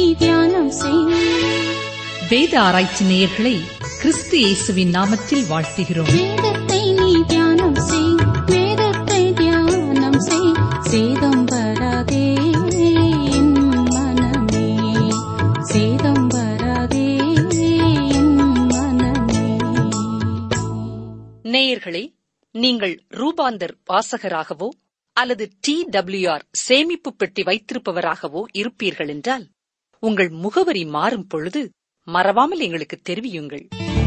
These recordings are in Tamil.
தியானம் செய் வேத ஆராய்ச்சி நேயர்களை கிறிஸ்து இயேசுவின் நாமத்தில் வாழ்த்துகிறோம் வேதத்தை நீ தியானம் செய் வேதத்தை தியானம் செய் சேதம் வராதே என் மனமே சேதம் வராதே என் மனமே நேயர்களே நீங்கள் ரூபாந்தர் வாசகராகவோ அல்லது டி டபிள்யூஆர் சேமிப்பு பெட்டி வைத்திருப்பவராகவோ இருப்பீர்கள் என்றால் உங்கள் முகவரி மாறும் பொழுது மறவாமல் எங்களுக்கு தெரிவியுங்கள்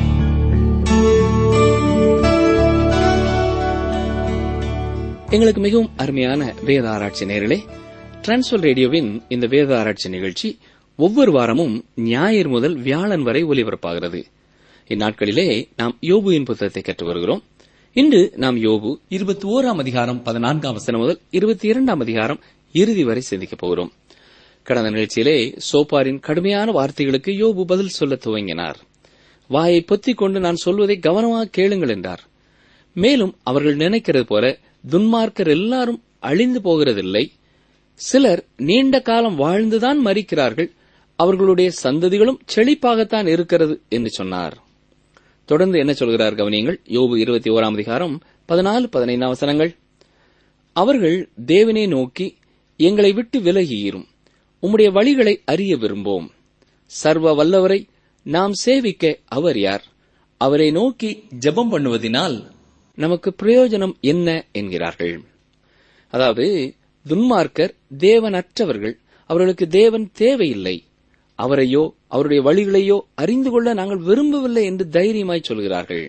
எங்களுக்கு மிகவும் அருமையான வேத ஆராய்ச்சி நேர்களே டிரான்ஸ்வர் ரேடியோவின் இந்த வேத ஆராய்ச்சி நிகழ்ச்சி ஒவ்வொரு வாரமும் ஞாயிறு முதல் வியாழன் வரை ஒலிபரப்பாகிறது இந்நாட்களிலே நாம் யோபுவின் புத்தகத்தை கற்று வருகிறோம் இன்று நாம் யோபு இருபத்தி ஓராம் அதிகாரம் பதினான்காம் வசனம் முதல் இருபத்தி இரண்டாம் அதிகாரம் இறுதி வரை சிந்திக்கப் போகிறோம் கடந்த நிகழ்ச்சியிலே சோப்பாரின் கடுமையான வார்த்தைகளுக்கு யோபு பதில் சொல்ல துவங்கினார் வாயை பொத்திக் கொண்டு நான் சொல்வதை கவனமாக கேளுங்கள் என்றார் மேலும் அவர்கள் நினைக்கிறது போல துன்மார்க்கர் எல்லாரும் அழிந்து போகிறதில்லை சிலர் நீண்ட காலம் வாழ்ந்துதான் மறிக்கிறார்கள் அவர்களுடைய சந்ததிகளும் செழிப்பாகத்தான் இருக்கிறது என்று சொன்னார் தொடர்ந்து என்ன சொல்கிறார் கவனியங்கள் யோபு இருபத்தி ஓராம் அதிகாரம் பதினாலு பதினைந்தாம் வசனங்கள் அவர்கள் தேவனை நோக்கி எங்களை விட்டு விலகியிரும் உம்முடைய வழிகளை அறிய விரும்போம் சர்வ வல்லவரை நாம் சேவிக்க அவர் யார் அவரை நோக்கி ஜெபம் பண்ணுவதினால் நமக்கு பிரயோஜனம் என்ன என்கிறார்கள் அதாவது துன்மார்க்கர் தேவனற்றவர்கள் அவர்களுக்கு தேவன் தேவையில்லை அவரையோ அவருடைய வழிகளையோ அறிந்து கொள்ள நாங்கள் விரும்பவில்லை என்று தைரியமாய் சொல்கிறார்கள்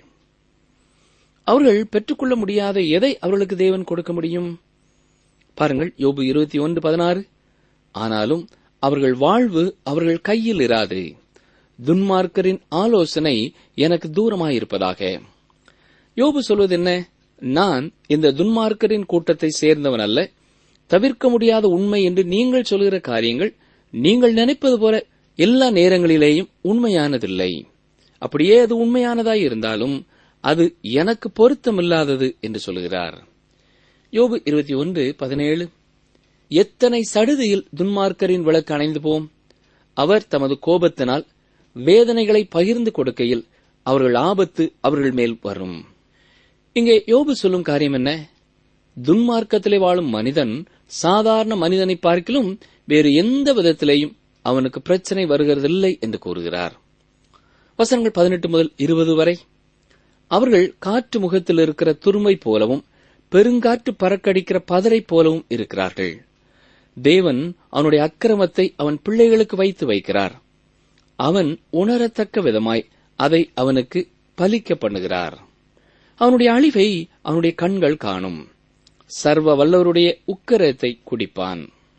அவர்கள் பெற்றுக்கொள்ள முடியாத எதை அவர்களுக்கு தேவன் கொடுக்க முடியும் பாருங்கள் யோபு இருபத்தி ஒன்று பதினாறு ஆனாலும் அவர்கள் வாழ்வு அவர்கள் கையில் இராது துன்மார்க்கரின் ஆலோசனை எனக்கு தூரமாயிருப்பதாக யோபு சொல்வது என்ன நான் இந்த துன்மார்க்கரின் கூட்டத்தை சேர்ந்தவன் அல்ல தவிர்க்க முடியாத உண்மை என்று நீங்கள் சொல்கிற காரியங்கள் நீங்கள் நினைப்பது போல எல்லா நேரங்களிலேயும் உண்மையானதில்லை அப்படியே அது உண்மையானதாய் இருந்தாலும் அது எனக்கு பொருத்தமில்லாதது என்று சொல்கிறார் யோபு இருபத்தி ஒன்று பதினேழு எத்தனை சடுதியில் துன்மார்க்கரின் விளக்கு அணைந்து போம் அவர் தமது கோபத்தினால் வேதனைகளை பகிர்ந்து கொடுக்கையில் அவர்கள் ஆபத்து அவர்கள் மேல் வரும் இங்கே யோபு சொல்லும் காரியம் என்ன துன்மார்க்கத்திலே வாழும் மனிதன் சாதாரண மனிதனை பார்க்கிலும் வேறு எந்த விதத்திலேயும் அவனுக்கு பிரச்சனை வருகிறதில்லை என்று கூறுகிறார் வசனங்கள் பதினெட்டு முதல் இருபது வரை அவர்கள் காற்று முகத்தில் இருக்கிற துரும்பை போலவும் பெருங்காற்று பறக்கடிக்கிற பதரை போலவும் இருக்கிறார்கள் தேவன் அவனுடைய அக்கிரமத்தை அவன் பிள்ளைகளுக்கு வைத்து வைக்கிறார் அவன் உணரத்தக்க விதமாய் அதை அவனுக்கு பலிக்க பண்ணுகிறார் அவனுடைய அழிவை அவனுடைய கண்கள் காணும் சர்வ வல்லவருடைய உக்கரத்தை குடிப்பான்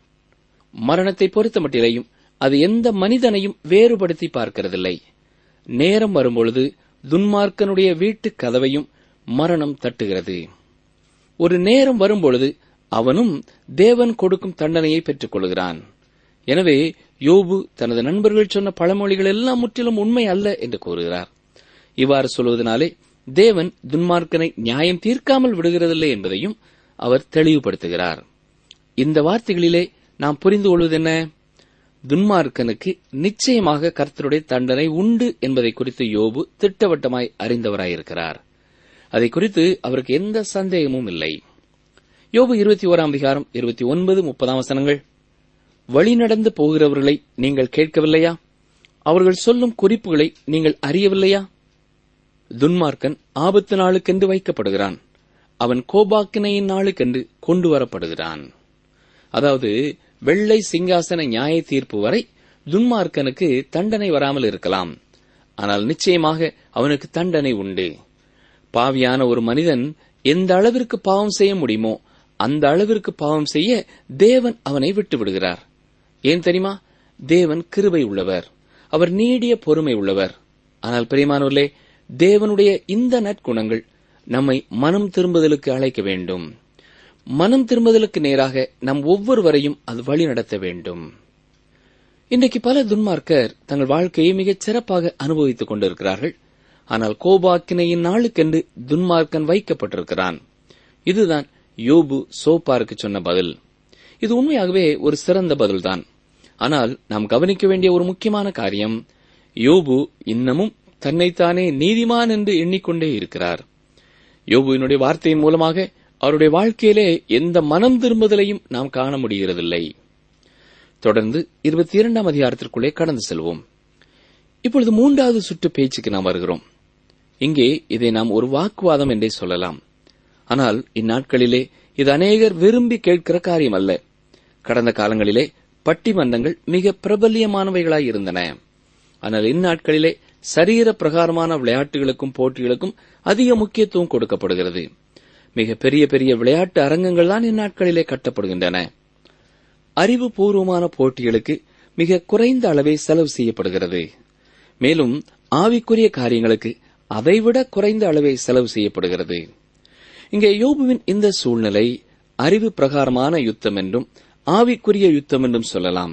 மரணத்தை பொறுத்த மட்டிலேயும் அது எந்த மனிதனையும் வேறுபடுத்தி பார்க்கிறதில்லை நேரம் வரும்பொழுது துன்மார்க்கனுடைய வீட்டுக் கதவையும் மரணம் தட்டுகிறது ஒரு நேரம் வரும்பொழுது அவனும் தேவன் கொடுக்கும் தண்டனையை பெற்றுக் கொள்கிறான் எனவே யோபு தனது நண்பர்கள் சொன்ன பழமொழிகள் எல்லாம் முற்றிலும் உண்மை அல்ல என்று கூறுகிறார் இவ்வாறு சொல்வதனாலே தேவன் துன்மார்க்கனை நியாயம் தீர்க்காமல் விடுகிறதில்லை என்பதையும் அவர் தெளிவுபடுத்துகிறார் இந்த வார்த்தைகளிலே நாம் புரிந்து கொள்வது என்ன துன்மார்க்கனுக்கு நிச்சயமாக கர்த்தருடைய தண்டனை உண்டு என்பதை குறித்து யோபு திட்டவட்டமாய் அறிந்தவராயிருக்கிறார் அதை குறித்து அவருக்கு எந்த சந்தேகமும் இல்லை யோபு இருபத்தி ஓராம் அதிகாரம் இருபத்தி ஒன்பது முப்பதாம் வசனங்கள் வழிநடந்து போகிறவர்களை நீங்கள் கேட்கவில்லையா அவர்கள் சொல்லும் குறிப்புகளை நீங்கள் அறியவில்லையா துன்மார்க்கன் ஆபத்து நாளுக்கென்று வைக்கப்படுகிறான் அவன் கோபாக்கினையின் நாளுக்கென்று கொண்டு வரப்படுகிறான் அதாவது வெள்ளை சிங்காசன நியாய தீர்ப்பு வரை துன்மார்க்கனுக்கு தண்டனை வராமல் இருக்கலாம் ஆனால் நிச்சயமாக அவனுக்கு தண்டனை உண்டு பாவியான ஒரு மனிதன் எந்த அளவிற்கு பாவம் செய்ய முடியுமோ அந்த அளவிற்கு பாவம் செய்ய தேவன் அவனை விட்டு விடுகிறார் ஏன் தெரியுமா தேவன் கிருபை உள்ளவர் அவர் நீடிய பொறுமை உள்ளவர் ஆனால் பிரியமானவர்களே தேவனுடைய இந்த நற்குணங்கள் நம்மை மனம் திரும்புதலுக்கு அழைக்க வேண்டும் மனம் திரும்புதலுக்கு நேராக நம் ஒவ்வொருவரையும் அது வழி நடத்த வேண்டும் இன்றைக்கு பல துன்மார்க்கர் தங்கள் வாழ்க்கையை மிகச் சிறப்பாக அனுபவித்துக் கொண்டிருக்கிறார்கள் ஆனால் கோபாக்கினையின் நாளுக்கென்று துன்மார்க்கன் வைக்கப்பட்டிருக்கிறான் இதுதான் யோபு சோப்பாருக்கு சொன்ன பதில் இது உண்மையாகவே ஒரு சிறந்த பதில்தான் ஆனால் நாம் கவனிக்க வேண்டிய ஒரு முக்கியமான காரியம் யோபு இன்னமும் தன்னைத்தானே நீதிமான் என்று எண்ணிக்கொண்டே இருக்கிறார் யோபுவினுடைய வார்த்தையின் மூலமாக அவருடைய வாழ்க்கையிலே எந்த மனம் திரும்புதலையும் நாம் காண முடிகிறதில்லை தொடர்ந்து இருபத்தி இரண்டாம் அதிகாரத்திற்குள்ளே கடந்து செல்வோம் இப்பொழுது மூன்றாவது சுற்று பேச்சுக்கு நாம் வருகிறோம் இங்கே இதை நாம் ஒரு வாக்குவாதம் என்றே சொல்லலாம் ஆனால் இந்நாட்களிலே இது அநேகர் விரும்பி கேட்கிற காரியம் அல்ல கடந்த காலங்களிலே பட்டிமன்றங்கள் மிக பிரபல்யமானவைகளாய் இருந்தன ஆனால் இந்நாட்களிலே சரீர பிரகாரமான விளையாட்டுகளுக்கும் போட்டிகளுக்கும் அதிக முக்கியத்துவம் கொடுக்கப்படுகிறது மிக பெரிய பெரிய விளையாட்டு அரங்கங்கள் தான் இந்நாட்களிலே கட்டப்படுகின்றன அறிவுபூர்வமான போட்டிகளுக்கு மிக குறைந்த அளவே செலவு செய்யப்படுகிறது மேலும் ஆவிக்குரிய காரியங்களுக்கு அதைவிட குறைந்த அளவே செலவு செய்யப்படுகிறது இங்கே யோபுவின் இந்த சூழ்நிலை அறிவு பிரகாரமான யுத்தம் என்றும் ஆவிக்குரிய யுத்தம் என்றும் சொல்லலாம்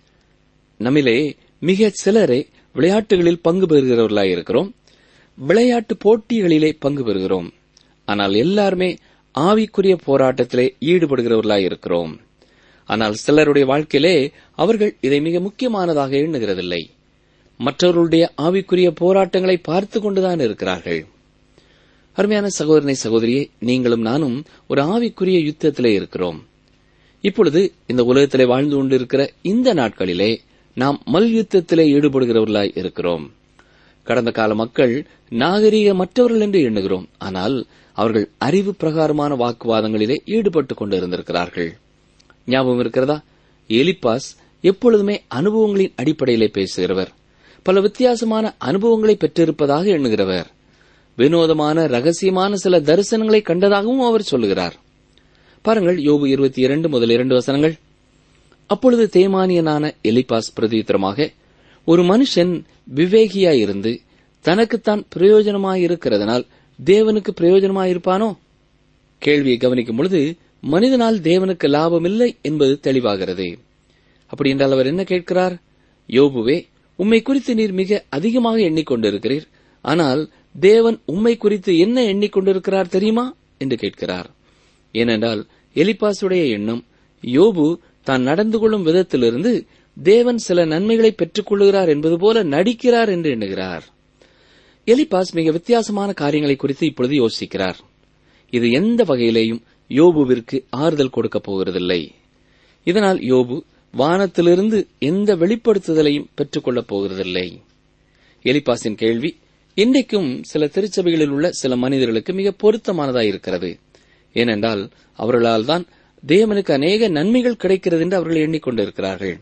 நம்மிலே மிக சிலரே விளையாட்டுகளில் பங்கு பெறுகிறவர்களாய் இருக்கிறோம் விளையாட்டு போட்டிகளிலே பங்கு பெறுகிறோம் ஆனால் எல்லாருமே ஆவிக்குரிய போராட்டத்திலே ஈடுபடுகிறவர்களாய் இருக்கிறோம் ஆனால் சிலருடைய வாழ்க்கையிலே அவர்கள் இதை மிக முக்கியமானதாக எண்ணுகிறதில்லை மற்றவர்களுடைய ஆவிக்குரிய போராட்டங்களை பார்த்து கொண்டுதான் இருக்கிறார்கள் அருமையான சகோதரனை சகோதரியே நீங்களும் நானும் ஒரு ஆவிக்குரிய யுத்தத்திலே இருக்கிறோம் இப்பொழுது இந்த உலகத்திலே வாழ்ந்து கொண்டிருக்கிற இந்த நாட்களிலே நாம் மல்யுத்தத்திலே ஈடுபடுகிறவர்களாய் இருக்கிறோம் கடந்த கால மக்கள் நாகரீகமற்றவர்கள் என்று எண்ணுகிறோம் ஆனால் அவர்கள் அறிவு பிரகாரமான வாக்குவாதங்களிலே ஈடுபட்டுக் கொண்டிருந்திருக்கிறார்கள் ஞாபகம் இருக்கிறதா எலிப்பாஸ் எப்பொழுதுமே அனுபவங்களின் அடிப்படையிலே பேசுகிறவர் பல வித்தியாசமான அனுபவங்களை பெற்றிருப்பதாக எண்ணுகிறவர் வினோதமான ரகசியமான சில தரிசனங்களை கண்டதாகவும் அவர் சொல்லுகிறார் பாருங்கள் யோபு இருபத்தி இரண்டு முதல் இரண்டு வசனங்கள் அப்பொழுது தேமானியனான எலிபாஸ் பிரதியுத்தரமாக ஒரு மனுஷன் விவேகியாயிருந்து தனக்குத்தான் பிரயோஜனமாயிருக்கிறதனால் தேவனுக்கு பிரயோஜனமாயிருப்பானோ கேள்வியை கவனிக்கும் பொழுது மனிதனால் தேவனுக்கு லாபமில்லை என்பது தெளிவாகிறது அப்படி என்றால் அவர் என்ன கேட்கிறார் யோபுவே உம்மை குறித்து நீர் மிக அதிகமாக எண்ணிக்கொண்டிருக்கிறீர் ஆனால் தேவன் உம்மை குறித்து என்ன எண்ணிக்கொண்டிருக்கிறார் தெரியுமா என்று கேட்கிறார் ஏனென்றால் எலிபாசுடைய எண்ணம் யோபு தான் நடந்து கொள்ளும் விதத்திலிருந்து தேவன் சில நன்மைகளை பெற்றுக் கொள்ளுகிறார் என்பது போல நடிக்கிறார் என்று எண்ணுகிறார் எலிபாஸ் மிக வித்தியாசமான காரியங்களை குறித்து இப்பொழுது யோசிக்கிறார் இது எந்த வகையிலேயும் யோபுவிற்கு ஆறுதல் கொடுக்கப் போகிறதில்லை இதனால் யோபு வானத்திலிருந்து எந்த வெளிப்படுத்துதலையும் பெற்றுக்கொள்ளப் போகிறதில்லை எலிபாஸின் கேள்வி இன்றைக்கும் சில திருச்சபைகளில் உள்ள சில மனிதர்களுக்கு மிக பொருத்தமானதாய் இருக்கிறது ஏனென்றால் அவர்களால் தான் தேவனுக்கு அநேக நன்மைகள் கிடைக்கிறது என்று அவர்கள் எண்ணிக்கொண்டிருக்கிறார்கள்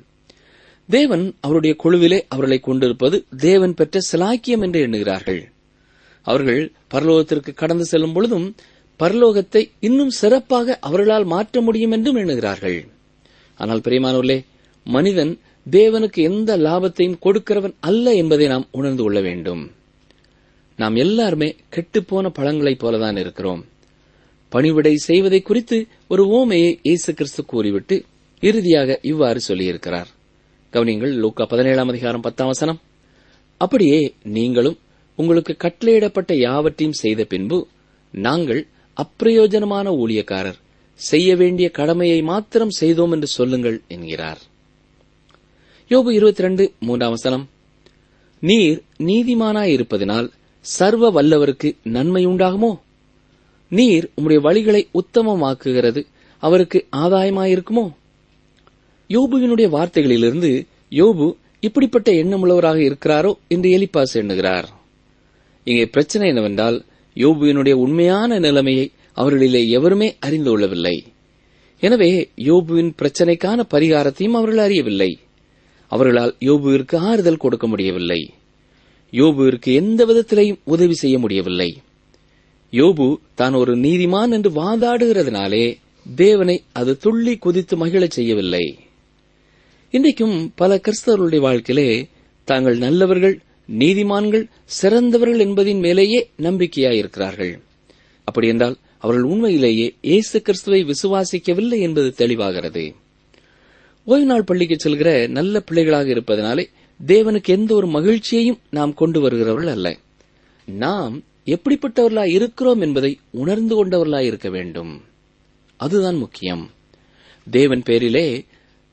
தேவன் அவருடைய குழுவிலே அவர்களை கொண்டிருப்பது தேவன் பெற்ற சிலாக்கியம் என்று எண்ணுகிறார்கள் அவர்கள் பரலோகத்திற்கு கடந்து செல்லும் பொழுதும் பரலோகத்தை இன்னும் சிறப்பாக அவர்களால் மாற்ற முடியும் என்றும் எண்ணுகிறார்கள் ஆனால் பிரியமானவர்களே மனிதன் தேவனுக்கு எந்த லாபத்தையும் கொடுக்கிறவன் அல்ல என்பதை நாம் உணர்ந்து கொள்ள வேண்டும் நாம் எல்லாருமே கெட்டுப்போன பழங்களைப் போலதான் இருக்கிறோம் பணிவிடை செய்வதை குறித்து ஒரு ஓமையை இயேசு கிறிஸ்து கூறிவிட்டு இறுதியாக இவ்வாறு சொல்லியிருக்கிறார் கவனிங்கள் லூக்கா பதினேழாம் அதிகாரம் பத்தாம் வசனம் அப்படியே நீங்களும் உங்களுக்கு கட்டளையிடப்பட்ட யாவற்றையும் செய்த பின்பு நாங்கள் அப்பிரயோஜனமான ஊழியக்காரர் செய்ய வேண்டிய கடமையை மாத்திரம் செய்தோம் என்று சொல்லுங்கள் என்கிறார் யோபு இருபத்தி ரெண்டு மூன்றாம் வசனம் நீர் நீதிமானாயிருப்பதினால் சர்வ வல்லவருக்கு நன்மை உண்டாகுமோ நீர் உம்முடைய வழிகளை உத்தமமாக்குகிறது அவருக்கு ஆதாயமாயிருக்குமோ யோபுவினுடைய வார்த்தைகளிலிருந்து யோபு இப்படிப்பட்ட எண்ணமுள்ளவராக இருக்கிறாரோ என்று எலிப்பாஸ் எண்ணுகிறார் இங்கே பிரச்சனை என்னவென்றால் யோபுவினுடைய உண்மையான நிலைமையை அவர்களிலே எவருமே அறிந்து கொள்ளவில்லை எனவே யோபுவின் பிரச்சனைக்கான பரிகாரத்தையும் அவர்கள் அறியவில்லை அவர்களால் யோபுவிற்கு ஆறுதல் கொடுக்க முடியவில்லை யோபுவிற்கு எந்த விதத்திலையும் உதவி செய்ய முடியவில்லை யோபு தான் ஒரு நீதிமான் என்று வாதாடுகிறதுனாலே தேவனை அது துள்ளி குதித்து மகிழச் செய்யவில்லை இன்றைக்கும் பல கிறிஸ்தவர்களுடைய வாழ்க்கையிலே தாங்கள் நல்லவர்கள் நீதிமான்கள் சிறந்தவர்கள் என்பதின் மேலேயே நம்பிக்கையாயிருக்கிறார்கள் அப்படி என்றால் அவர்கள் உண்மையிலேயே இயேசு கிறிஸ்துவை விசுவாசிக்கவில்லை என்பது தெளிவாகிறது ஓய்வு நாள் பள்ளிக்கு செல்கிற நல்ல பிள்ளைகளாக இருப்பதனாலே தேவனுக்கு எந்த ஒரு மகிழ்ச்சியையும் நாம் கொண்டு வருகிறவர்கள் அல்ல நாம் எப்படிப்பட்டவர்களாய் இருக்கிறோம் என்பதை உணர்ந்து கொண்டவர்களாய் இருக்க வேண்டும் அதுதான் முக்கியம் தேவன் பேரிலே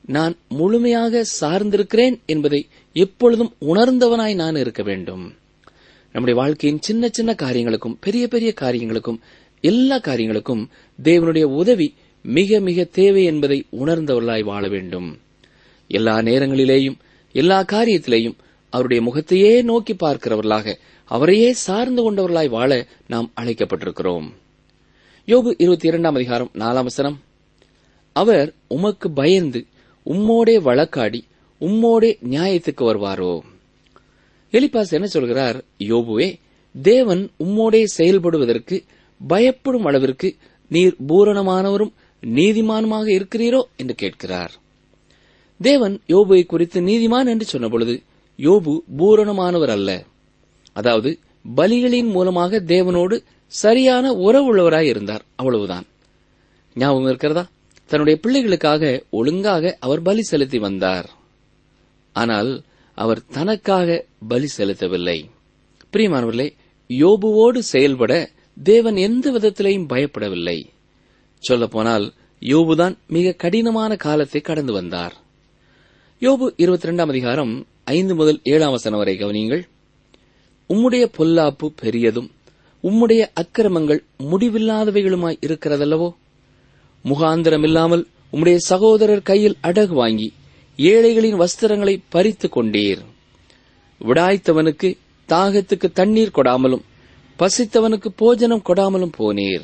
நான் முழுமையாக சார்ந்திருக்கிறேன் என்பதை எப்பொழுதும் உணர்ந்தவனாய் நான் இருக்க வேண்டும் நம்முடைய வாழ்க்கையின் சின்ன சின்ன காரியங்களுக்கும் பெரிய பெரிய காரியங்களுக்கும் எல்லா காரியங்களுக்கும் தேவனுடைய உதவி மிக மிக தேவை என்பதை உணர்ந்தவர்களாய் வாழ வேண்டும் எல்லா நேரங்களிலேயும் எல்லா காரியத்திலேயும் அவருடைய முகத்தையே நோக்கி பார்க்கிறவர்களாக அவரையே சார்ந்து கொண்டவர்களாய் வாழ நாம் அழைக்கப்பட்டிருக்கிறோம் யோபு இருபத்தி இரண்டாம் அதிகாரம் நாலாம் வசனம் அவர் உமக்கு பயந்து உம்மோடே வழக்காடி உம்மோடே நியாயத்துக்கு வருவாரோ எலிப்பாஸ் என்ன சொல்கிறார் யோபுவே தேவன் உம்மோடே செயல்படுவதற்கு பயப்படும் அளவிற்கு நீர் பூரணமானவரும் நீதிமானுமாக இருக்கிறீரோ என்று கேட்கிறார் தேவன் யோபுவை குறித்து நீதிமான் என்று சொன்னபொழுது யோபு பூரணமானவர் அல்ல அதாவது பலிகளின் மூலமாக தேவனோடு சரியான உறவுள்ளவராய் இருந்தார் அவ்வளவுதான் ஞாபகம் இருக்கிறதா தன்னுடைய பிள்ளைகளுக்காக ஒழுங்காக அவர் பலி செலுத்தி வந்தார் ஆனால் அவர் தனக்காக பலி செலுத்தவில்லை பிரியமானவர்களே யோபுவோடு செயல்பட தேவன் எந்த விதத்திலையும் பயப்படவில்லை சொல்லப்போனால் யோபுதான் மிக கடினமான காலத்தை கடந்து வந்தார் யோபு இருபத்தி ரெண்டாம் அதிகாரம் ஐந்து முதல் ஏழாம் வசனம் வரை கவனியுங்கள் உம்முடைய பொல்லாப்பு பெரியதும் உம்முடைய அக்கிரமங்கள் முடிவில்லாதவைகளுமாய் இருக்கிறதல்லவோ முகாந்திரமில்லாமல் உம்முடைய சகோதரர் கையில் அடகு வாங்கி ஏழைகளின் வஸ்திரங்களை பறித்துக் கொண்டீர் விடாய்த்தவனுக்கு தாகத்துக்கு தண்ணீர் கொடாமலும் பசித்தவனுக்கு போஜனம் கொடாமலும் போனீர்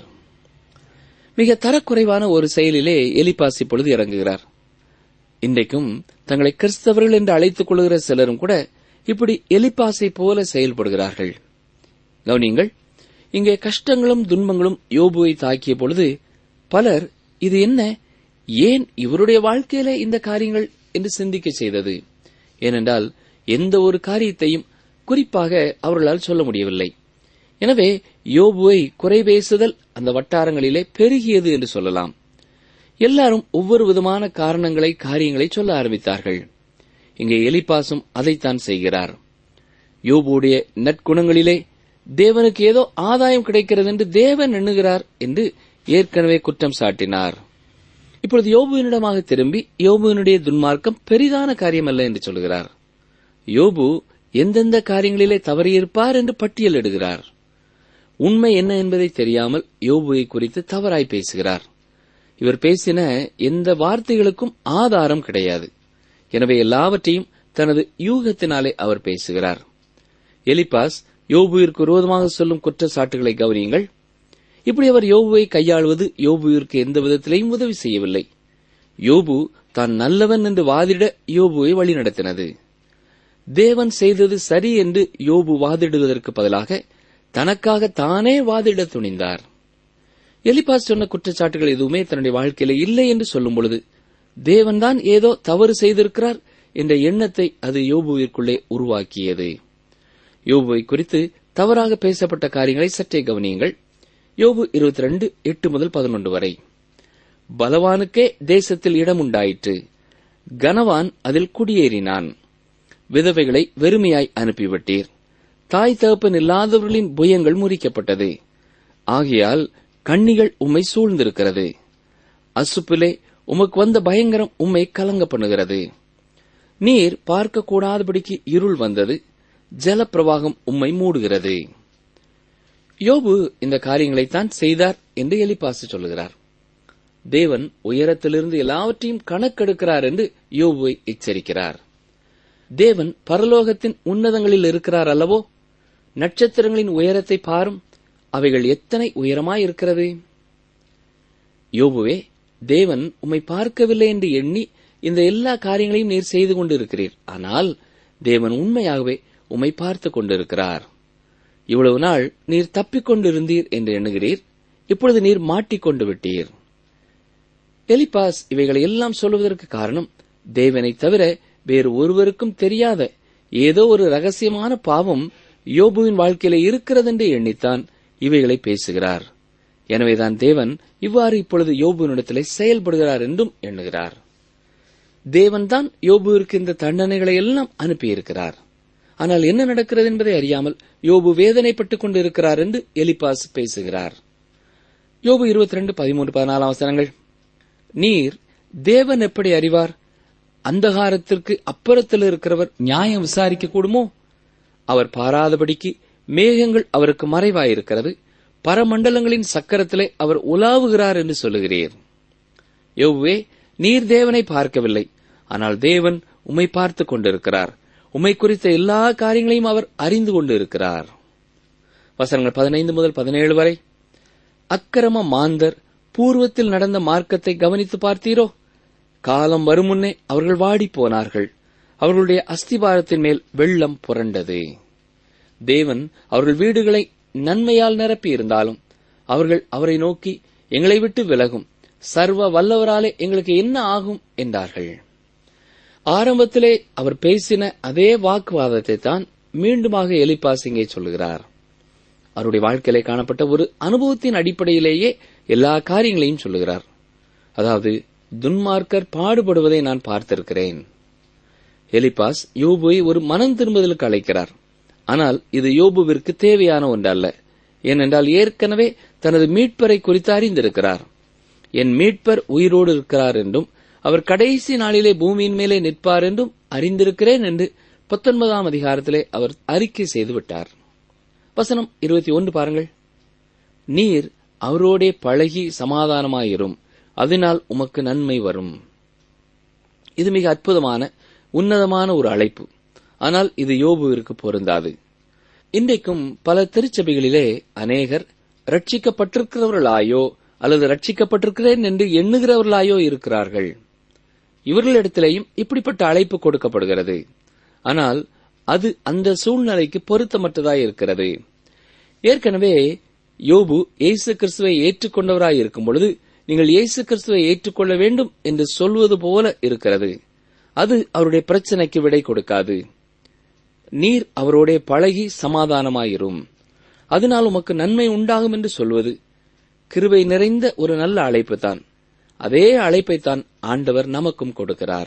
மிக தரக்குறைவான ஒரு செயலிலே எலிப்பாஸ் இப்பொழுது இறங்குகிறார் இன்றைக்கும் தங்களை கிறிஸ்தவர்கள் என்று அழைத்துக் கொள்கிற சிலரும் கூட இப்படி எலிப்பாசை போல செயல்படுகிறார்கள் கவனியுங்கள் இங்கே கஷ்டங்களும் துன்பங்களும் யோபுவை தாக்கிய பொழுது பலர் இது என்ன ஏன் இவருடைய வாழ்க்கையில இந்த காரியங்கள் என்று சிந்திக்க செய்தது ஏனென்றால் எந்த ஒரு காரியத்தையும் குறிப்பாக அவர்களால் சொல்ல முடியவில்லை எனவே யோபுவை குறை பேசுதல் அந்த வட்டாரங்களிலே பெருகியது என்று சொல்லலாம் எல்லாரும் ஒவ்வொரு விதமான காரணங்களை காரியங்களை சொல்ல ஆரம்பித்தார்கள் இங்கே எலிப்பாசும் அதைத்தான் செய்கிறார் யோபுடைய நற்குணங்களிலே தேவனுக்கு ஏதோ ஆதாயம் கிடைக்கிறது என்று தேவன் எண்ணுகிறார் என்று ஏற்கனவே குற்றம் சாட்டினார் இப்பொழுது யோபுவினிடமாக திரும்பி யோபுவினுடைய துன்மார்க்கம் பெரிதான காரியம் அல்ல என்று சொல்கிறார் யோபு எந்தெந்த காரியங்களிலே தவறியிருப்பார் என்று பட்டியலிடுகிறார் உண்மை என்ன என்பதை தெரியாமல் யோபுவை குறித்து தவறாய் பேசுகிறார் இவர் பேசின எந்த வார்த்தைகளுக்கும் ஆதாரம் கிடையாது எனவே எல்லாவற்றையும் தனது யூகத்தினாலே அவர் பேசுகிறார் எலிபாஸ் யோபுவிற்கு விரோதமாக சொல்லும் குற்றச்சாட்டுகளை கவனியுங்கள் இப்படி அவர் யோபுவை கையாளுவது யோபுவிற்கு எந்த விதத்திலையும் உதவி செய்யவில்லை யோபு தான் நல்லவன் என்று வாதிட யோபுவை வழிநடத்தினது தேவன் செய்தது சரி என்று யோபு வாதிடுவதற்கு பதிலாக தனக்காக தானே வாதிட துணிந்தார் எலிபாஸ் சொன்ன குற்றச்சாட்டுகள் எதுவுமே தன்னுடைய வாழ்க்கையில இல்லை என்று சொல்லும் பொழுது தேவன்தான் ஏதோ தவறு செய்திருக்கிறார் என்ற எண்ணத்தை அது யோபுவிற்குள்ளே உருவாக்கியது யோபுவை குறித்து தவறாக பேசப்பட்ட காரியங்களை சற்றே கவனியுங்கள் யோபு இருபத்தி ரெண்டு எட்டு முதல் பதினொன்று வரை பலவானுக்கே தேசத்தில் இடம் உண்டாயிற்று கனவான் அதில் குடியேறினான் விதவைகளை வெறுமையாய் அனுப்பிவிட்டீர் தாய் தகப்பன் இல்லாதவர்களின் புயங்கள் முறிக்கப்பட்டது ஆகையால் கண்ணிகள் உம்மை சூழ்ந்திருக்கிறது அசுப்பிலே உமக்கு வந்த பயங்கரம் உம்மை கலங்க பண்ணுகிறது நீர் பார்க்கக்கூடாதபடிக்கு இருள் வந்தது ஜலப்பிரவாகம் உம்மை மூடுகிறது யோபு இந்த காரியங்களைத்தான் செய்தார் என்று எலிப்பாசு சொல்லுகிறார் தேவன் உயரத்திலிருந்து எல்லாவற்றையும் கணக்கெடுக்கிறார் என்று யோபுவை எச்சரிக்கிறார் தேவன் பரலோகத்தின் உன்னதங்களில் இருக்கிறார் அல்லவோ நட்சத்திரங்களின் உயரத்தை பாரும் அவைகள் எத்தனை உயரமாயிருக்கிறது யோபுவே தேவன் உம்மை பார்க்கவில்லை என்று எண்ணி இந்த எல்லா காரியங்களையும் நீர் செய்து கொண்டிருக்கிறீர் ஆனால் தேவன் உண்மையாகவே உம்மை பார்த்து கொண்டிருக்கிறார் இவ்வளவு நாள் நீர் தப்பிக் கொண்டிருந்தீர் என்று எண்ணுகிறீர் இப்பொழுது நீர் மாட்டிக்கொண்டு விட்டீர் எலிபாஸ் இவைகளை எல்லாம் சொல்வதற்கு காரணம் தேவனை தவிர வேறு ஒருவருக்கும் தெரியாத ஏதோ ஒரு ரகசியமான பாவம் யோபுவின் வாழ்க்கையில இருக்கிறதென்று எண்ணித்தான் இவைகளை பேசுகிறார் எனவேதான் தேவன் இவ்வாறு இப்பொழுது யோபுவினிடத்திலே செயல்படுகிறார் என்றும் எண்ணுகிறார் தேவன்தான் யோபுவிற்கு இந்த தண்டனைகளை எல்லாம் அனுப்பியிருக்கிறார் ஆனால் என்ன நடக்கிறது என்பதை அறியாமல் யோபு வேதனைப்பட்டுக் கொண்டிருக்கிறார் என்று எலிபாஸ் பேசுகிறார் யோபு இருபத்தி ரெண்டு பதிமூன்று பதினாலாம் வசனங்கள் நீர் தேவன் எப்படி அறிவார் அந்தகாரத்திற்கு அப்புறத்தில் இருக்கிறவர் நியாயம் விசாரிக்க கூடுமோ அவர் பாராதபடிக்கு மேகங்கள் அவருக்கு மறைவாயிருக்கிறது பரமண்டலங்களின் சக்கரத்திலே அவர் உலாவுகிறார் என்று சொல்லுகிறீர் யோவே நீர் தேவனை பார்க்கவில்லை ஆனால் தேவன் உம்மை பார்த்துக் கொண்டிருக்கிறார் உம்மை குறித்த எல்லா காரியங்களையும் அவர் அறிந்து கொண்டிருக்கிறார் வசனங்கள் பதினைந்து முதல் பதினேழு வரை அக்கிரம மாந்தர் பூர்வத்தில் நடந்த மார்க்கத்தை கவனித்து பார்த்தீரோ காலம் வரும் முன்னே அவர்கள் வாடிப் போனார்கள் அவர்களுடைய அஸ்திபாரத்தின் மேல் வெள்ளம் புரண்டது தேவன் அவர்கள் வீடுகளை நன்மையால் நிரப்பியிருந்தாலும் அவர்கள் அவரை நோக்கி எங்களை விட்டு விலகும் சர்வ வல்லவராலே எங்களுக்கு என்ன ஆகும் என்றார்கள் ஆரம்பத்திலே அவர் பேசின அதே வாக்குவாதத்தை தான் மீண்டுமாக எலிப்பாஸ் இங்கே சொல்லுகிறார் அவருடைய வாழ்க்கையிலே காணப்பட்ட ஒரு அனுபவத்தின் அடிப்படையிலேயே எல்லா காரியங்களையும் சொல்லுகிறார் அதாவது துன்மார்க்கர் பாடுபடுவதை நான் பார்த்திருக்கிறேன் எலிபாஸ் யோபுவை ஒரு மனம் திரும்புதலுக்கு அழைக்கிறார் ஆனால் இது யோபுவிற்கு தேவையான ஒன்றல்ல ஏனென்றால் ஏற்கனவே தனது மீட்பரை குறித்து அறிந்திருக்கிறார் என் மீட்பர் உயிரோடு இருக்கிறார் என்றும் அவர் கடைசி நாளிலே பூமியின் மேலே நிற்பார் என்றும் அறிந்திருக்கிறேன் என்று பத்தொன்பதாம் அதிகாரத்திலே அவர் அறிக்கை செய்து விட்டார் வசனம் இருபத்தி ஒன்று பாருங்கள் நீர் அவரோடே பழகி சமாதானமாயிரும் அதனால் உமக்கு நன்மை வரும் இது மிக அற்புதமான உன்னதமான ஒரு அழைப்பு ஆனால் இது யோபுவிற்கு பொருந்தாது இன்றைக்கும் பல திருச்சபைகளிலே அநேகர் ரட்சிக்கப்பட்டிருக்கிறவர்களாயோ அல்லது ரட்சிக்கப்பட்டிருக்கிறேன் என்று எண்ணுகிறவர்களாயோ இருக்கிறார்கள் இவர்களிடத்திலேயும் இப்படிப்பட்ட அழைப்பு கொடுக்கப்படுகிறது ஆனால் அது அந்த சூழ்நிலைக்கு பொருத்தமற்றதாய் இருக்கிறது ஏற்கனவே யோபு இயேசு கிறிஸ்துவை ஏற்றுக்கொண்டவராய் இருக்கும் பொழுது நீங்கள் இயேசு கிறிஸ்துவை ஏற்றுக்கொள்ள வேண்டும் என்று சொல்வது போல இருக்கிறது அது அவருடைய பிரச்சனைக்கு விடை கொடுக்காது நீர் அவரோடே பழகி சமாதானமாயிரும் அதனால் உமக்கு நன்மை உண்டாகும் என்று சொல்வது கிருபை நிறைந்த ஒரு நல்ல அழைப்பு தான் அதே அழைப்பைத்தான் ஆண்டவர் நமக்கும் கொடுக்கிறார்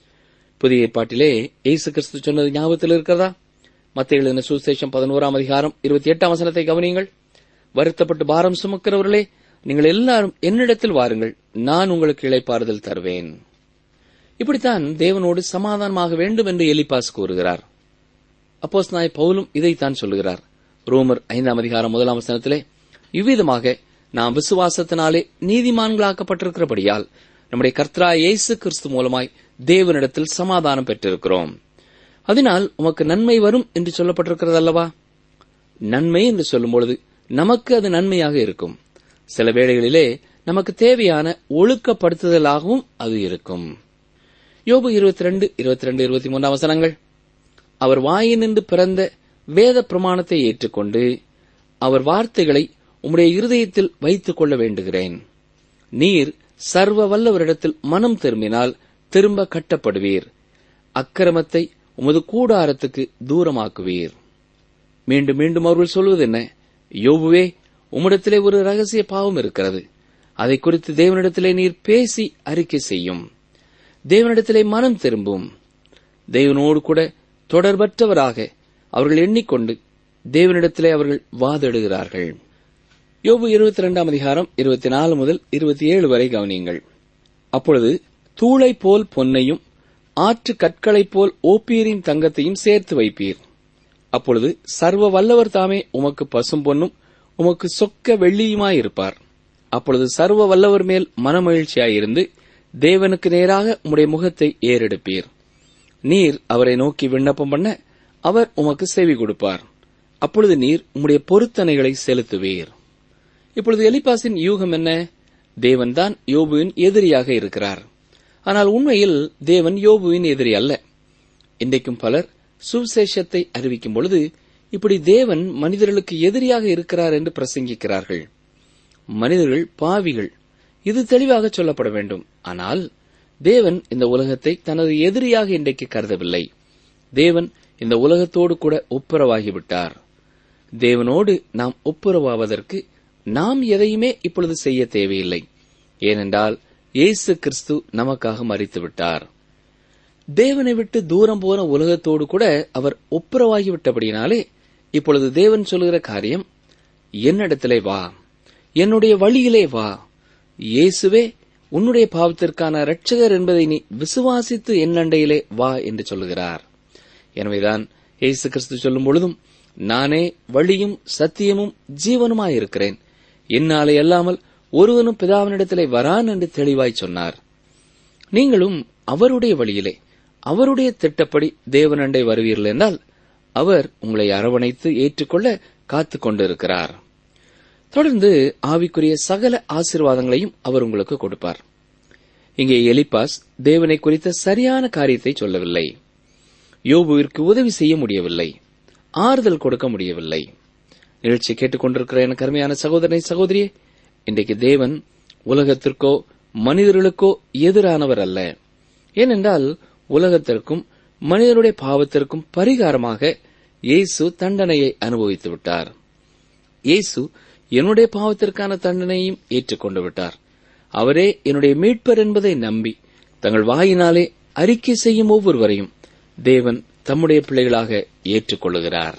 புதிய ஏற்பாட்டிலே இயேசு கிறிஸ்து சொன்னது ஞாபகத்தில் இருக்கிறதா மத்திய எழுதின சுசேஷம் பதினோராம் அதிகாரம் இருபத்தி எட்டாம் வசனத்தை கவனியுங்கள் வருத்தப்பட்டு பாரம் சுமக்கிறவர்களே நீங்கள் எல்லாரும் என்னிடத்தில் வாருங்கள் நான் உங்களுக்கு இளைப்பாறுதல் தருவேன் இப்படித்தான் தேவனோடு சமாதானமாக வேண்டும் என்று எலிபாஸ் கூறுகிறார் அப்போஸ் நாய் பவுலும் இதைத்தான் சொல்லுகிறார் ரோமர் ஐந்தாம் அதிகாரம் முதலாம் வசனத்திலே இவ்விதமாக நாம் விசுவாசத்தினாலே நீதிமான்களாக்கப்பட்டிருக்கிறபடியால் நம்முடைய கர்த்தரா இயேசு கிறிஸ்து மூலமாய் தேவனிடத்தில் சமாதானம் பெற்றிருக்கிறோம் அதனால் உமக்கு நன்மை வரும் என்று சொல்லப்பட்டிருக்கிறது அல்லவா நன்மை என்று சொல்லும் பொழுது நமக்கு அது நன்மையாக இருக்கும் சில வேளைகளிலே நமக்கு தேவையான ஒழுக்கப்படுத்துதலாகவும் அது இருக்கும் யோபு இருபத்தி ரெண்டு இருபத்தி ரெண்டு இருபத்தி மூன்றாம் வசனங்கள் அவர் வாயினின்று பிறந்த வேத பிரமாணத்தை ஏற்றுக்கொண்டு அவர் வார்த்தைகளை உம்முடைய இருதயத்தில் வைத்துக் கொள்ள வேண்டுகிறேன் நீர் சர்வ வல்லவரிடத்தில் மனம் திரும்பினால் திரும்ப கட்டப்படுவீர் அக்கிரமத்தை உமது கூடாரத்துக்கு தூரமாக்குவீர் மீண்டும் மீண்டும் அவர்கள் சொல்வது என்ன யோபுவே உம்மிடத்திலே ஒரு ரகசிய பாவம் இருக்கிறது அதை குறித்து தேவனிடத்திலே நீர் பேசி அறிக்கை செய்யும் தேவனிடத்திலே மனம் திரும்பும் தேவனோடு கூட தொடர்பற்றவராக அவர்கள் எண்ணிக்கொண்டு தேவனிடத்திலே அவர்கள் வாதிடுகிறார்கள் யோபு இருபத்தி இரண்டாம் அதிகாரம் இருபத்தி நாலு முதல் இருபத்தி ஏழு வரை கவனியுங்கள் அப்பொழுது தூளை போல் பொன்னையும் ஆற்று கற்களைப் போல் ஓப்பீரின் தங்கத்தையும் சேர்த்து வைப்பீர் அப்பொழுது சர்வ வல்லவர் தாமே உமக்கு பசும் பொன்னும் உமக்கு சொக்க வெள்ளியுமாயிருப்பார் அப்பொழுது சர்வ வல்லவர் மேல் மனமகிழ்ச்சியாயிருந்து தேவனுக்கு நேராக உம்முடைய முகத்தை ஏறெடுப்பீர் நீர் அவரை நோக்கி விண்ணப்பம் பண்ண அவர் உமக்கு செவி கொடுப்பார் அப்பொழுது நீர் உம்முடைய பொருத்தனைகளை செலுத்துவீர் இப்பொழுது எலிபாசின் யூகம் என்ன தேவன்தான் யோபுவின் எதிரியாக இருக்கிறார் ஆனால் உண்மையில் தேவன் யோபுவின் எதிரி அல்ல இன்றைக்கும் பலர் சுவிசேஷத்தை அறிவிக்கும் பொழுது இப்படி தேவன் மனிதர்களுக்கு எதிரியாக இருக்கிறார் என்று பிரசங்கிக்கிறார்கள் மனிதர்கள் பாவிகள் இது தெளிவாக சொல்லப்பட வேண்டும் ஆனால் தேவன் இந்த உலகத்தை தனது எதிரியாக இன்றைக்கு கருதவில்லை தேவன் இந்த உலகத்தோடு கூட ஒப்புரவாகிவிட்டார் தேவனோடு நாம் ஒப்புரவாவதற்கு நாம் எதையுமே இப்பொழுது செய்ய தேவையில்லை ஏனென்றால் இயேசு கிறிஸ்து நமக்காக மறித்து விட்டார் தேவனை விட்டு தூரம் போன உலகத்தோடு கூட அவர் ஒப்புரவாகிவிட்டபடியினாலே இப்பொழுது தேவன் சொல்லுகிற காரியம் என்னிடத்திலே வா என்னுடைய வழியிலே வா இயேசுவே உன்னுடைய பாவத்திற்கான இரட்சகர் என்பதை நீ விசுவாசித்து என் அண்டையிலே வா என்று சொல்லுகிறார் எனவேதான் இயேசு கிறிஸ்து சொல்லும் பொழுதும் நானே வழியும் சத்தியமும் ஜீவனுமாயிருக்கிறேன் என்னாலே அல்லாமல் ஒருவனும் பிதாவினிடத்திலே வரான் என்று தெளிவாய் சொன்னார் நீங்களும் அவருடைய வழியிலே அவருடைய திட்டப்படி தேவனண்டை வருவீர்கள் என்றால் அவர் உங்களை அரவணைத்து ஏற்றுக்கொள்ள காத்துக் கொண்டிருக்கிறார் தொடர்ந்து ஆவிக்குரிய சகல ஆசீர்வாதங்களையும் அவர் உங்களுக்கு கொடுப்பார் இங்கே எலிப்பாஸ் தேவனை குறித்த சரியான காரியத்தை சொல்லவில்லை யோபுவிற்கு உதவி செய்ய முடியவில்லை ஆறுதல் கொடுக்க முடியவில்லை நிகழ்ச்சி கேட்டுக்கொண்டிருக்கிற எனக்கு அருமையான சகோதரனை சகோதரியே இன்றைக்கு தேவன் உலகத்திற்கோ மனிதர்களுக்கோ எதிரானவர் அல்ல ஏனென்றால் உலகத்திற்கும் மனிதனுடைய பாவத்திற்கும் பரிகாரமாக இயேசு தண்டனையை அனுபவித்து விட்டார் இயேசு என்னுடைய பாவத்திற்கான தண்டனையும் ஏற்றுக்கொண்டு விட்டார் அவரே என்னுடைய மீட்பர் என்பதை நம்பி தங்கள் வாயினாலே அறிக்கை செய்யும் ஒவ்வொருவரையும் தேவன் தம்முடைய பிள்ளைகளாக ஏற்றுக்கொள்ளுகிறார்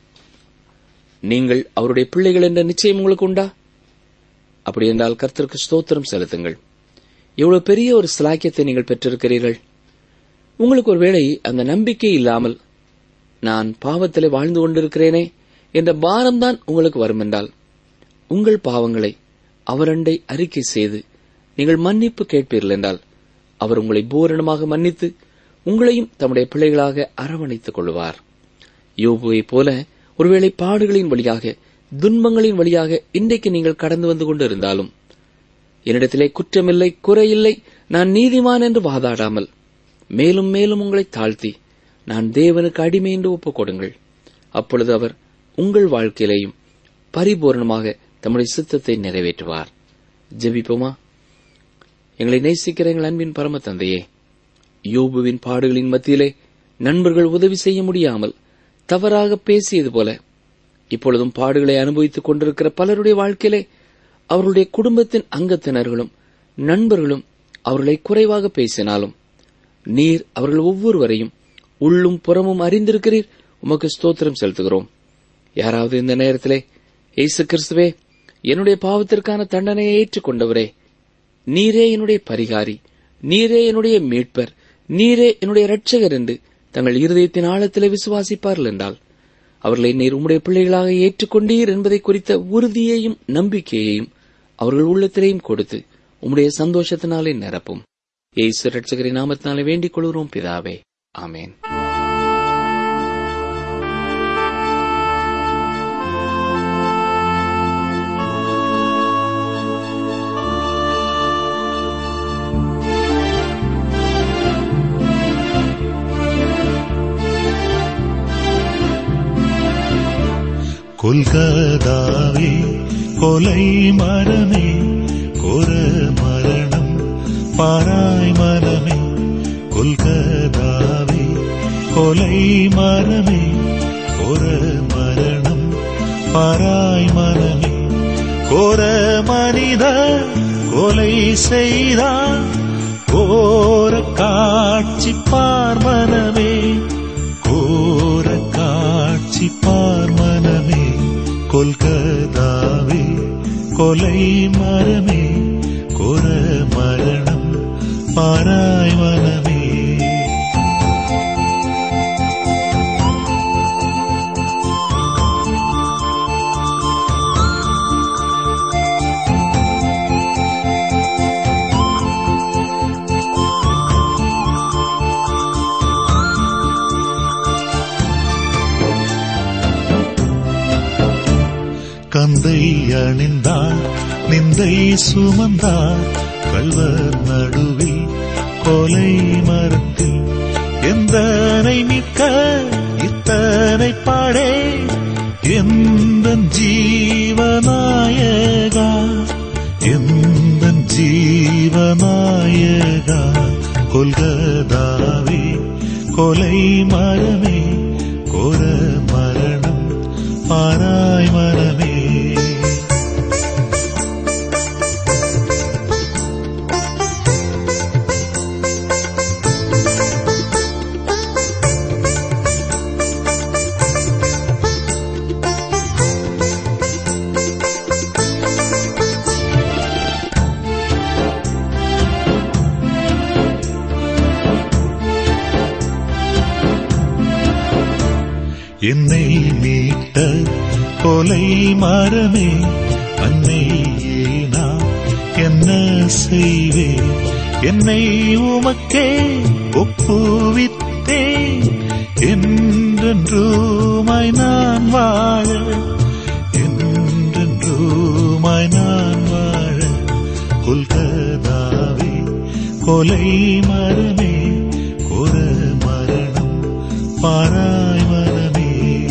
நீங்கள் அவருடைய பிள்ளைகள் என்ற நிச்சயம் உங்களுக்கு உண்டா அப்படி என்றால் கர்த்தருக்கு ஸ்தோத்திரம் செலுத்துங்கள் எவ்வளவு பெரிய ஒரு சிலாக்கியத்தை நீங்கள் பெற்றிருக்கிறீர்கள் உங்களுக்கு ஒருவேளை அந்த நம்பிக்கை இல்லாமல் நான் பாவத்திலே வாழ்ந்து கொண்டிருக்கிறேனே என்ற பாரம்தான் உங்களுக்கு வரும் என்றால் உங்கள் பாவங்களை அவரண்டை அறிக்கை செய்து நீங்கள் மன்னிப்பு கேட்பீர்கள் என்றால் அவர் உங்களை பூரணமாக மன்னித்து உங்களையும் தம்முடைய பிள்ளைகளாக அரவணைத்துக் கொள்வார் யோபுவைப் போல ஒருவேளை பாடுகளின் வழியாக துன்பங்களின் வழியாக இன்றைக்கு நீங்கள் கடந்து வந்து கொண்டிருந்தாலும் என்னிடத்திலே குற்றமில்லை குறையில்லை நான் நீதிமான் என்று வாதாடாமல் மேலும் மேலும் உங்களை தாழ்த்தி நான் தேவனுக்கு அடிமை என்று ஒப்புக் கொடுங்கள் அப்பொழுது அவர் உங்கள் வாழ்க்கையிலேயும் பரிபூர்ணமாக தம்முடைய சித்தத்தை நிறைவேற்றுவார் ஜெபிப்போமா எங்களை நேசிக்கிற எங்கள் அன்பின் பரம தந்தையே யோபுவின் பாடுகளின் மத்தியிலே நண்பர்கள் உதவி செய்ய முடியாமல் தவறாக பேசியது போல இப்பொழுதும் பாடுகளை அனுபவித்துக் கொண்டிருக்கிற பலருடைய வாழ்க்கையிலே அவர்களுடைய குடும்பத்தின் அங்கத்தினர்களும் நண்பர்களும் அவர்களை குறைவாக பேசினாலும் நீர் அவர்கள் ஒவ்வொருவரையும் உள்ளும் புறமும் அறிந்திருக்கிறீர் உமக்கு ஸ்தோத்திரம் செலுத்துகிறோம் யாராவது இந்த நேரத்திலே இயேசு கிறிஸ்துவே என்னுடைய பாவத்திற்கான தண்டனையை ஏற்றுக்கொண்டவரே நீரே என்னுடைய பரிகாரி நீரே என்னுடைய மீட்பர் நீரே என்னுடைய இரட்சகர் என்று தங்கள் இருதயத்தின் ஆழத்திலே விசுவாசிப்பார்கள் என்றால் அவர்களை நீர் உம்முடைய பிள்ளைகளாக ஏற்றுக்கொண்டீர் என்பதை குறித்த உறுதியையும் நம்பிக்கையையும் அவர்கள் உள்ளத்திலேயும் கொடுத்து உம்முடைய சந்தோஷத்தினாலே நிரப்பும் ஏசு இரட்சகரின் நாமத்தினாலே வேண்டிக் கொள்கிறோம் பிதாவே ஆமேன் கொல்கதாவே கொலை மரமே கொர மரணம் பாராய் மரமே கொல்கதாவே கொலை மரமே கொர மரணம் பாராய் மரமே கோர மனித கொலை செய்தான் கோர காட்சி பார் மனமே கோர காட்சி பார் மனமே கொல்கதாவே கொலை மரமே கொர மரணம் பாராய் மனமே கந்தை அணிந்தார் நிந்தை சுமந்தார் கல்வர் நடுவில் கொலை மரத்தில் எந்தனை மிக்க இத்தனை பாடே எந்த ஜீவநாயகா எந்த ஜீவநாயகா கொல்கதாவே கொலை மரமே கொர மரணம் பாராய் மரமே என்னை மீட்ட கொலை மரமே அன்னையே நான் என்ன செய்வேன் என்னை உமக்கே ஒப்புவித்தேன் என்றென்றுமாய் நான் வாழ என்றென்றுமாய் நான் வாழ கொல்கதாவே கொலை மரமே கொர மரணம் பாராய் மரமே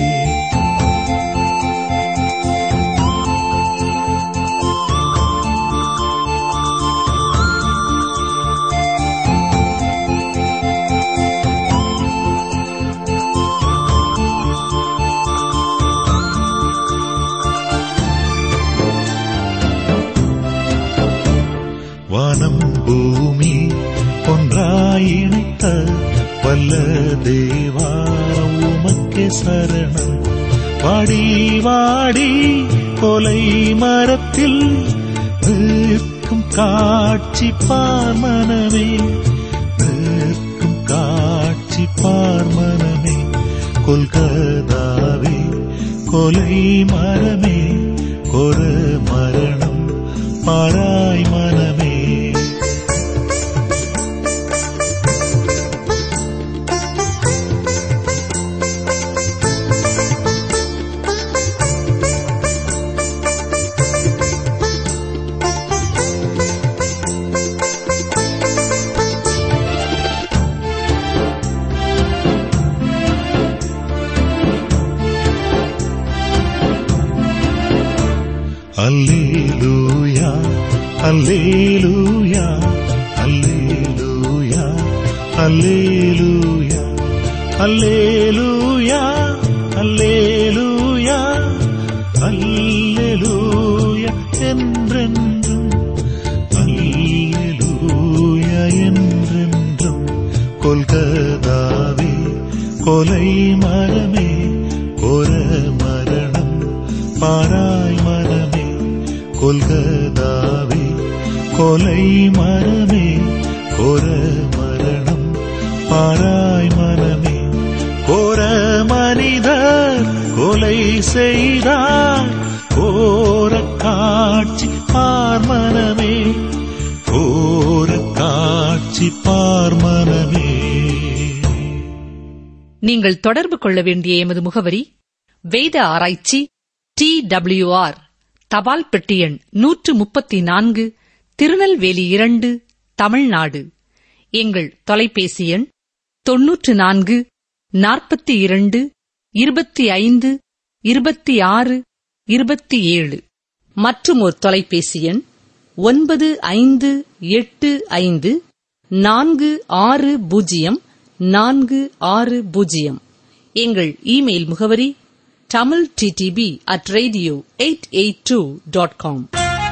வானம் பூமி ஒன்றாயிணைத்த வல்ல தேவா உமக்கே சரணம் வாடி வாடி கொலை மரத்தில் நிற்கும் காட்சி பார்மனமே நிற்கும் காட்சி பார்மனமே கொல்கதாவே கொலை மரமே கொர மரணம் பாராய் மனமே அல்லேலூயா அல்லேலூயா அல்லேலூயா அல்லேலூயா அல்லேலூயா அல்லேலூயா அல்லேலூயா என்றென்றும் அல்லேலூயா என்றென்றும் கொல்கதாவே கொலை மரமே கொர மரணம் பாராய் மரமே கொல்கதாவே கொலை மரமே கொர மரணம் பாராய் மரமே கோர மனிதர் கொலை செய்தார் கோர காட்சி பார்மனமே கோர காட்சி பார்மனமே நீங்கள் தொடர்பு கொள்ள வேண்டிய எமது முகவரி வேத ஆராய்ச்சி டி ஆர் தபால் பெட்டி எண் நூற்று முப்பத்தி நான்கு திருநெல்வேலி இரண்டு தமிழ்நாடு எங்கள் தொலைபேசி எண் தொன்னூற்று நான்கு நாற்பத்தி இரண்டு இருபத்தி ஐந்து இருபத்தி ஆறு இருபத்தி ஏழு மற்றும் ஒரு தொலைபேசி எண் ஒன்பது ஐந்து எட்டு ஐந்து நான்கு ஆறு பூஜ்ஜியம் நான்கு ஆறு பூஜ்ஜியம் எங்கள் இமெயில் முகவரி Tamil TDP at radio eight eight two dot com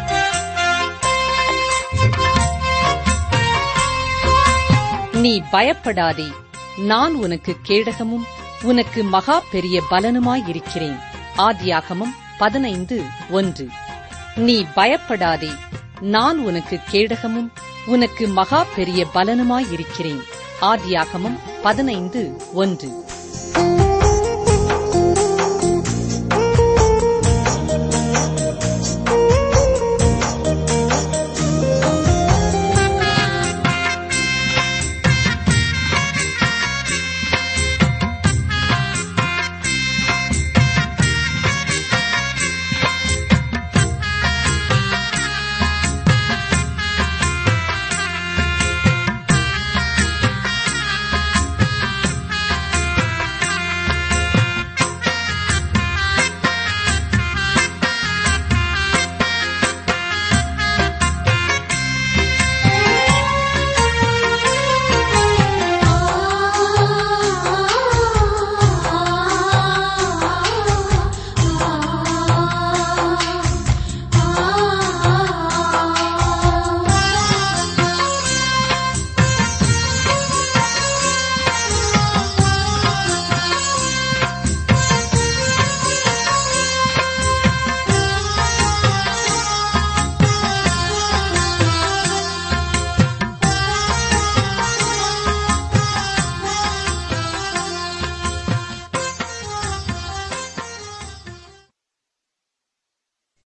நீ பயப்படாதே நான் உனக்கு கேடகமும் உனக்கு மகா பெரிய பலனுமாயிருக்கிறேன் ஆதியாகமம் பதினைந்து ஒன்று நீ பயப்படாதே நான் உனக்கு கேடகமும் உனக்கு மகா பெரிய பலனுமாயிருக்கிறேன் ஆதியாகமம் பதினைந்து ஒன்று